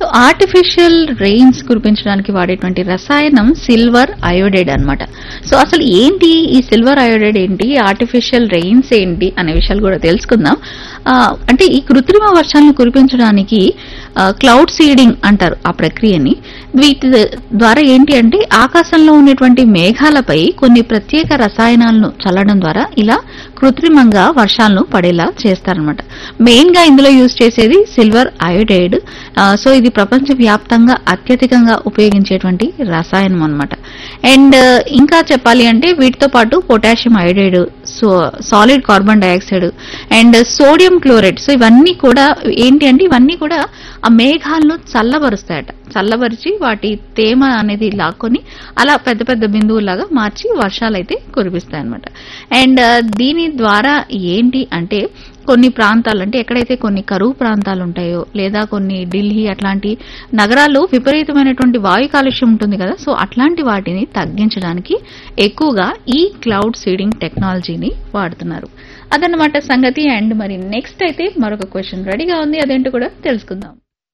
artificial rains కురిపించడానికి వాడేటువంటి రసాయనం silver iodide అన్నమాట సో అసలు ఏంటి ఈ సిల్వర్ అయోడైడ్ ఏంటి ఆర్టిఫిషియల్ రెయిన్స్ ఏంటి అనే విషయాలు కూడా తెలుసుకుందాం ఆ, అంటే ఈ కృత్రిమ వర్షాలను కురిపించడానికి క్లౌడ్ సీడింగ్ అంటారు ఆ ప్రక్రియని వీటి ద్వారా ఏంటి అంటే ఆకాశంలో ఉన్నటువంటి మేఘాలపై కొన్ని ప్రత్యేక రసాయనాలను చల్లడం ద్వారా ఇలా కృత్రిమంగా వర్షాలను పడేలా చేస్తారనమాట మెయిన్ గా ఇందులో యూజ్ చేసేది సిల్వర్ అయోడైడ్ ఆ, సో ఇది ప్రపంచ వ్యాప్తంగా అత్యధికంగా ఉపయోగించేటువంటి రసాయనం అన్నమాట అండ్ ఇంకా చెప్పాలి అంటే వీటితో పాటు potassium iodide so solid carbon dioxide and sodium chloride so ఇవన్నీ కూడా ఏంటి అంటే ఇవన్నీ కూడా ఆ మేఘాలను చల్లబరుస్తాయట చల్లబరిచి వాటి తేమ అనేది లాక్కొని అలా పెద్ద పెద్ద బిందువులాగా మార్చి వర్షాలు అయితే కురిపిస్తాయి అనమాట అండ్ దీని ద్వారా ఏంటి అంటే కొన్ని ప్రాంతాలు అంటే ఎక్కడైతే కొన్ని కరువు ప్రాంతాలు ఉంటాయో లేదా కొన్ని ఢిల్లీ అట్లాంటి నగరాల్లో విపరీతమైనటువంటి వాయు కాలుష్యం ఉంటుంది కదా సో అట్లాంటి వాటిని తగ్గించడానికి ఎక్కువగా ఈ క్లౌడ్ సీడింగ్ టెక్నాలజీని వాడుతున్నారు అదన్నమాట సంగతి అండ్ మరి నెక్స్ట్ అయితే మరొక క్వశ్చన్ రెడీగా ఉంది అదేంటో కూడా తెలుసుకుందాం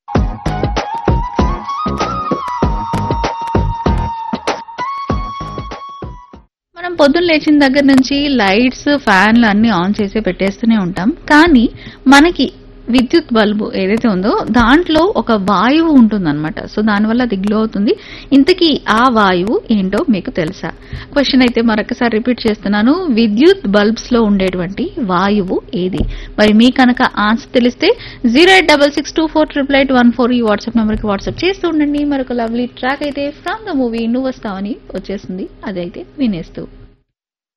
మనం పొద్దున్న లేచిన దగ్గర నుంచి లైట్స్ ఫ్యాన్లు అన్ని ఆన్ చేసి పెట్టేస్తూనే ఉంటాం కానీ మనకి విద్యుత్ బల్బు ఏదైతే ఉందో దాంట్లో ఒక వాయువు ఉంటుందన్నమాట సో దానివల్ల అది గ్లో అవుతుంది ఇంతకీ ఆ వాయువు ఏంటో మీకు తెలుసా క్వశ్చన్ అయితే మరొకసారి రిపీట్ చేస్తున్నాను విద్యుత్ బల్బ్స్ లో ఉండేటువంటి వాయువు ఏది మరి మీ కనుక ఆన్సర్ తెలిస్తే zero eight double six two four triple eight one four ఈ వాట్సాప్ నెంబర్కి వాట్సాప్ చేస్తూ ఉండండి మరొక లవ్లీ ట్రాక్ అయితే ఫ్రమ్ ద మూవీ నువ్వు వస్తావని వచ్చేస్తుంది అదైతే వినేస్తూ